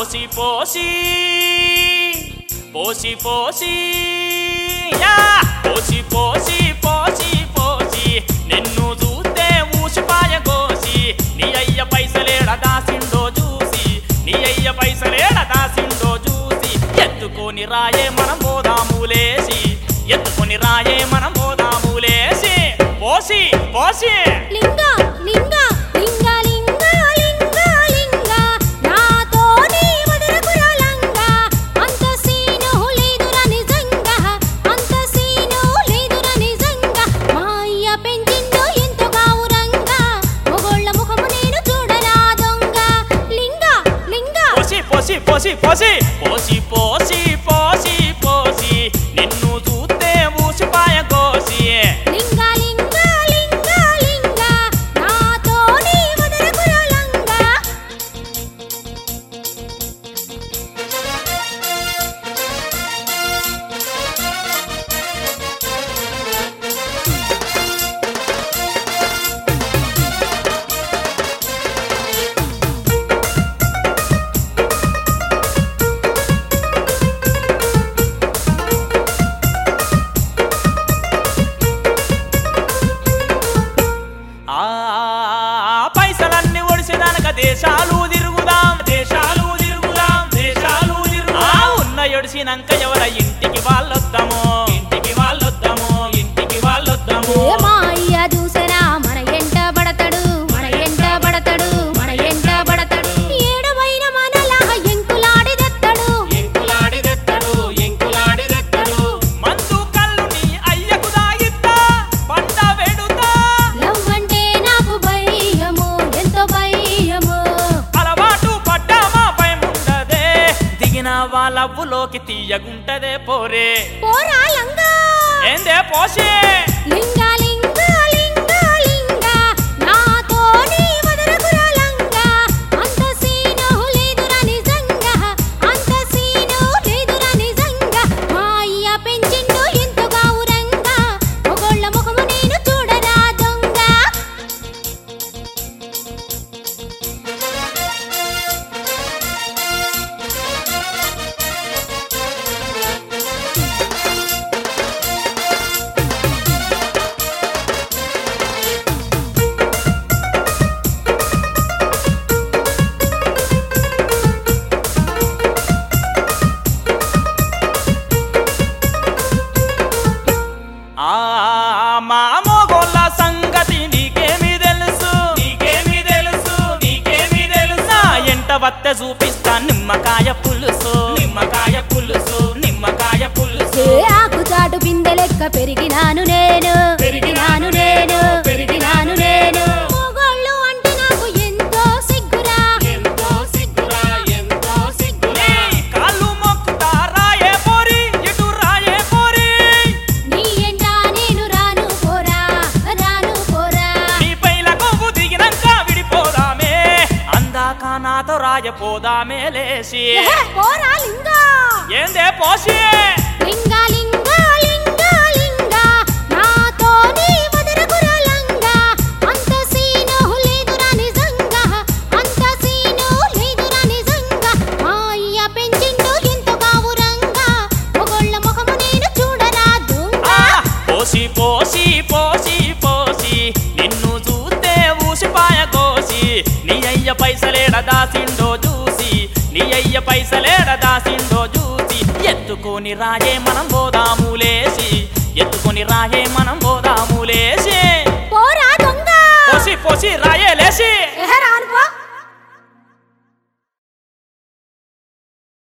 పోసి పోసి పోసి పోసి యా పోసి పోసి పోసి పోసి నిన్ను చూస్తే ఊసిపాయ కోసి నీ అయ్య పైసలేడ దాసిండో చూసి నీ అయ్య పైసలేడ దాసిండో చూసి ఎత్తుకొని రాయే మనం పోదాములేసి ఎత్తుకొని రాయే మనం పోదాములేసి పోసి పోసి లింగ లింగ లింగ లింగ లింగ లింగ నాతోని వదలకురా లంగ అంత సీను లేదురా నిజంగా అంత సీను లేదురా నిజంగా మా అయ్య పెంచిందో ఎంతో గావురంగా మొగోళ్ళ ముఖము నేను చూడరా దొంగ లింగ లింగ పోసి పోసి పోసి పోసి పోసి పోసి పోసి పోసి నిన్ను చూస్తే ఊసిపాయ కోసి లింగ లింగ లింగ లింగ నాతోని వదలకురా లంగ ఆ పైసలన్నీ ఒడిసేదానక దేశాలు తిరుగుదాం దేశాలు తిరుగుదాం దేశాలు తిరుగుదాం ఆ ఉన్న ఎడిసినాక ఎవర ఇంటికి వాళ్ళొద్దాము ఇంటికి వాళ్ళొద్దాము ఇంటికి వాళ్ళొద్దాము ఏ మా అయ్య చూసరా మన ఎంట పడతాడు మన ఎంట పడతాడు మన ఎంట పడతాడు ఏడవైన మనలా ఎంకులాడిదెత్తడు ఎంకులాడిదెత్తడు ఎంకులాడిదెత్తడు మందు కళ్ళు నీ అయ్యకు దాగిత్తా పంట వెడుతా లవ్ అంటే నాకు భయము ఎంతో భయము అలవాటు పడ్డామా భయముండదే దిగిన వాళ్ళవ్వులోకి తీయగుంటదే పోరే పోరా లంగా ఏందే పోసే లింగ లింగ లింగ లింగ నాతోని వదలకురా లంగ అంత సీను లేదురా నిజంగా అంత సీను లేదురా నిజంగా మా అయ్య పెంచిండు ఎంతో గావురంగా మొగోళ్ళ ముఖము నేను చూడరా దొంగ ఆ మా మొగోళ్ళ సంగతి నీకేమి తెలుసు నీకేమి తెలుసు నీకేమి తెలుసు ఎంట వత్త చూపిస్తా నిమ్మకాయ పులుసు నిమ్మకాయ పులుసు నిమ్మకాయ పులుసు ఏ ఆకు చాటు పిందె లెక్క పెరిగినాను నేను పెరిగినాను నేను పెరిగినాను నేను మొగోళ్ళు అంటే నాకు ఎంతో సిగ్గురా ఎంతో సిగ్గురా ఎంతో సిగ్గురా కాళ్ళు మొక్కుతా రాయే పోరి ఇటు రాయే పోరి నీ ఎంట నేను రాను పోరా రాను పోరా నీ పైల కొవ్వు దిగినాక విడిపోదామే అందాక నాతో రాయపోదామే లేసి ఎహె, పోరా లింగా ఏందే పోసి లింగ లింగ లింగ లింగ నాతోని వదలకురా లంగ అంత సీను లేదురా నిజంగా అంత సీను లేదురా నిజంగా మా అయ్య పెంచిండు ఎంతో గావురంగా మొగోళ్ళ ముఖము నేను చూడరా దొంగ ఆ! పోసి పోసి పోసి పోసి నిన్ను చూస్తే ఊసిపాయ కోసి నీ అయ్య పైసలేడ దాసిండో చూసి నీ అయ్య పైసలేడ దాసిండో చూసి ఎత్తుకొని రాయే మనం పోదాములేసి ఎత్తుకొని రాయే మనం